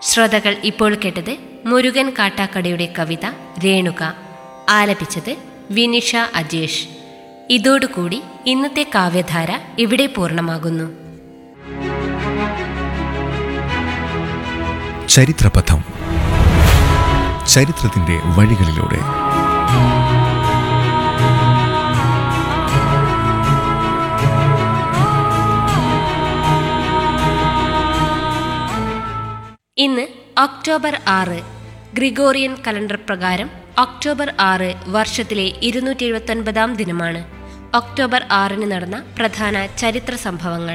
ശ്രോതാക്കൾ ഇപ്പോൾ കേട്ടത് മുരുകൻ കാട്ടാക്കടയുടെ കവിത രേണുക ആലപിച്ചത് വിനിഷ അജേഷ് ഇതോടുകൂടി ഇന്നത്തെ കാവ്യധാര ഇവിടെ പൂർണ്ണമാകുന്നു ചരിത്രപഥം ചരിത്രത്തിന്റെ വഴികളിലൂടെ ഇന്ന് ഒക്ടോബർ ആറ് ഗ്രിഗോറിയൻ കലണ്ടർ പ്രകാരം ഒക്ടോബർ ആറ് വർഷത്തിലെ ഇരുന്നൂറ്റി എഴുപത്തൊൻപതാം ദിനമാണ് ഒക്ടോബർ ആറിന് നടന്ന പ്രധാന ചരിത്ര സംഭവങ്ങൾ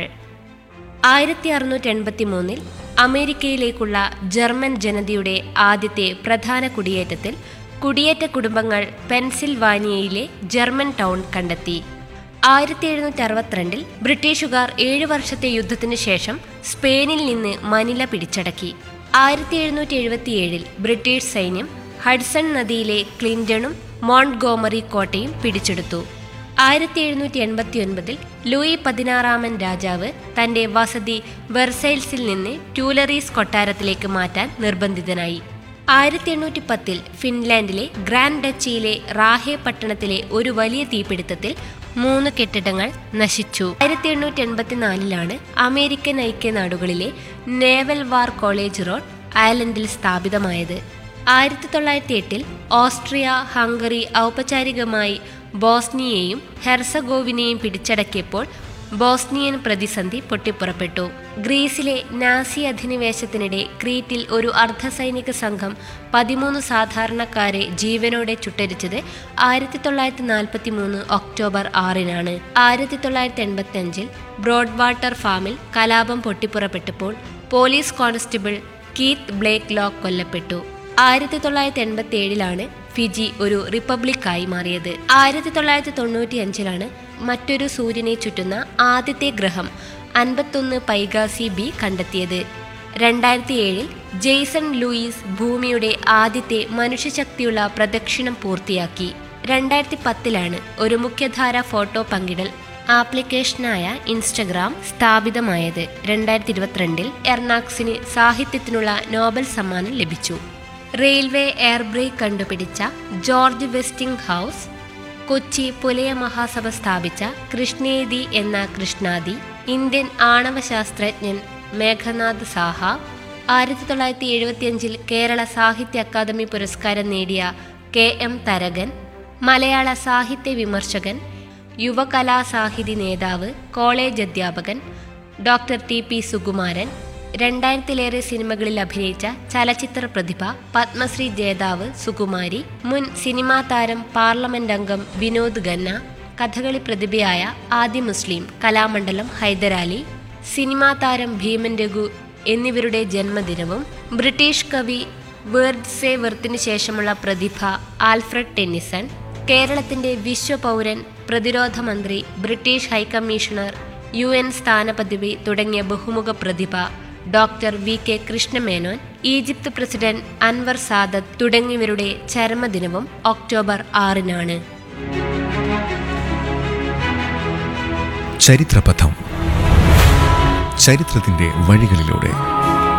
ആയിരത്തി അറുന്നൂറ്റി എൺപത്തി മൂന്നിൽ അമേരിക്കയിലേക്കുള്ള ജർമ്മൻ ജനതയുടെ ആദ്യത്തെ പ്രധാന കുടിയേറ്റത്തിൽ കുടിയേറ്റ കുടുംബങ്ങൾ പെൻസിൽവാനിയയിലെ ജർമ്മൻ ടൗൺ കണ്ടെത്തി ആയിരത്തി എഴുന്നൂറ്റി അറുപത്തിരണ്ടിൽ ബ്രിട്ടീഷുകാർ ഏഴു വർഷത്തെ യുദ്ധത്തിനു ശേഷം സ്പെയിനിൽ നിന്ന് മനില പിടിച്ചടക്കി ആയിരത്തി എഴുന്നൂറ്റി എഴുപത്തിയേഴിൽ ബ്രിട്ടീഷ് സൈന്യം ഹഡ്സൺ നദിയിലെ ക്ലിന്റണും മോണ്ട്ഗോമറി കോട്ടയും പിടിച്ചെടുത്തു ആയിരത്തി എഴുന്നൂറ്റി എൺപത്തി ഒൻപതിൽ ലൂയി പതിനാറാമൻ രാജാവ് തന്റെ വസതി വെർസൈൽസിൽ നിന്ന് ട്യൂലറീസ് കൊട്ടാരത്തിലേക്ക് മാറ്റാൻ നിർബന്ധിതനായി ആയിരത്തി എണ്ണൂറ്റി പത്തിൽ ഫിൻലാൻഡിലെ ഗ്രാൻഡ് ഡച്ചിയിലെ റാഹെ പട്ടണത്തിലെ ഒരു വലിയ തീപിടുത്തത്തിൽ മൂന്ന് കെട്ടിടങ്ങൾ നശിച്ചു ആയിരത്തി എണ്ണൂറ്റി എൺപത്തിനാലിലാണ് അമേരിക്കൻ ഐക്യനാടുകളിലെ നേവൽ വാർ കോളേജ് റോഡ് അയർലൻഡിൽ സ്ഥാപിതമായത് ആയിരത്തി തൊള്ളായിരത്തി എട്ടിൽ ഓസ്ട്രിയ ഹംഗറി ഔപചാരികമായി ബോസ്നിയയും ഹെർസഗോവിനെയും പിടിച്ചടക്കിയപ്പോൾ ബോസ്നിയൻ പ്രതിസന്ധി പൊട്ടിപ്പുറപ്പെട്ടു ഗ്രീസിലെ നാസി അധിനിവേശത്തിനിടെ ക്രീറ്റിൽ ഒരു അർദ്ധസൈനിക സംഘം പതിമൂന്ന് സാധാരണക്കാരെ ജീവനോടെ ചുട്ടരിച്ചത് ആയിരത്തി തൊള്ളായിരത്തി നാൽപ്പത്തി മൂന്ന് ഒക്ടോബർ ആറിനാണ് ആയിരത്തി തൊള്ളായിരത്തി എൺപത്തി അഞ്ചിൽ ബ്രോഡ് വാട്ടർ ഫാമിൽ കലാപം പൊട്ടിപ്പുറപ്പെട്ടപ്പോൾ police constable Keith Blakelock കൊല്ലപ്പെട്ടു ആയിരത്തി തൊള്ളായിരത്തി എൺപത്തി ഏഴിലാണ് ഫിജി ഒരു റിപ്പബ്ലിക്കായി മാറിയത് ആയിരത്തി തൊള്ളായിരത്തി തൊണ്ണൂറ്റി അഞ്ചിലാണ് മറ്റൊരു സൂര്യനെ ചുറ്റുന്ന ആദ്യത്തെ ഗ്രഹം അൻപത്തൊന്ന് പൈഗാസി ബി കണ്ടെത്തിയത് രണ്ടായിരത്തി ഏഴിൽ ജെയ്സൺ ലൂയിസ് ഭൂമിയുടെ ആദ്യത്തെ മനുഷ്യശക്തിയുള്ള പ്രദക്ഷിണം പൂർത്തിയാക്കി രണ്ടായിരത്തി പത്തിലാണ് ഒരു മുഖ്യധാര ഫോട്ടോ പങ്കിടൽ ആപ്ലിക്കേഷനായ ഇൻസ്റ്റഗ്രാം സ്ഥാപിതമായത് രണ്ടായിരത്തി ഇരുപത്തിരണ്ടിൽ എർണാക്സിന് സാഹിത്യത്തിനുള്ള നോബൽ സമ്മാനം ലഭിച്ചു റെയിൽവേ എയർ ബ്രേക്ക് കണ്ടുപിടിച്ച George Westinghouse Kochi Pulaya Mahasabha സ്ഥാപിച്ച കൃഷ്ണേദി എന്ന കൃഷ്ണാദി ഇന്ത്യൻ ആണവ ശാസ്ത്രജ്ഞൻ മേഘനാഥ് സാഹ ആയിരത്തി തൊള്ളായിരത്തി എഴുപത്തിയഞ്ചിൽ കേരള സാഹിത്യ അക്കാദമി പുരസ്കാരം നേടിയ കെ എം തരകൻ മലയാള സാഹിത്യ വിമർശകൻ യുവകലാ സാഹിതി നേതാവ് കോളേജ് അധ്യാപകൻ ഡോക്ടർ ടി പി സുകുമാരൻ രണ്ടായിരത്തിലേറെ സിനിമകളിൽ അഭിനയിച്ച ചലച്ചിത്ര പ്രതിഭ പത്മശ്രീ ജേതാവ് സുകുമാരി മുൻ സിനിമാ താരം പാർലമെന്റ് അംഗം വിനോദ് ഖന്ന കഥകളി പ്രതിഭയായ ആദി മുസ്ലിം കലാമണ്ഡലം ഹൈദരാലി സിനിമാ താരം ഭീമൻ രഘു എന്നിവരുടെ ജന്മദിനവും ബ്രിട്ടീഷ് കവി വേർഡ്സെ വെർത്തിന് ശേഷമുള്ള പ്രതിഭ ആൽഫ്രഡ് ടെന്നിസൺ കേരളത്തിന്റെ വിശ്വപൗരൻ പ്രതിരോധ മന്ത്രി ബ്രിട്ടീഷ് ഹൈക്കമ്മീഷണർ യു എൻ സ്ഥാനപദവി തുടങ്ങിയ ബഹുമുഖ പ്രതിഭ doctor V K Krishna Menon Egypt president Anwar Sadat തുടങ്ങിയവരുടെ ചരമദിനവും ഒക്ടോബർ ആറിനാണ് ചരിത്രപഥം ചരിത്രത്തിന്റെ വഴികളിലൂടെ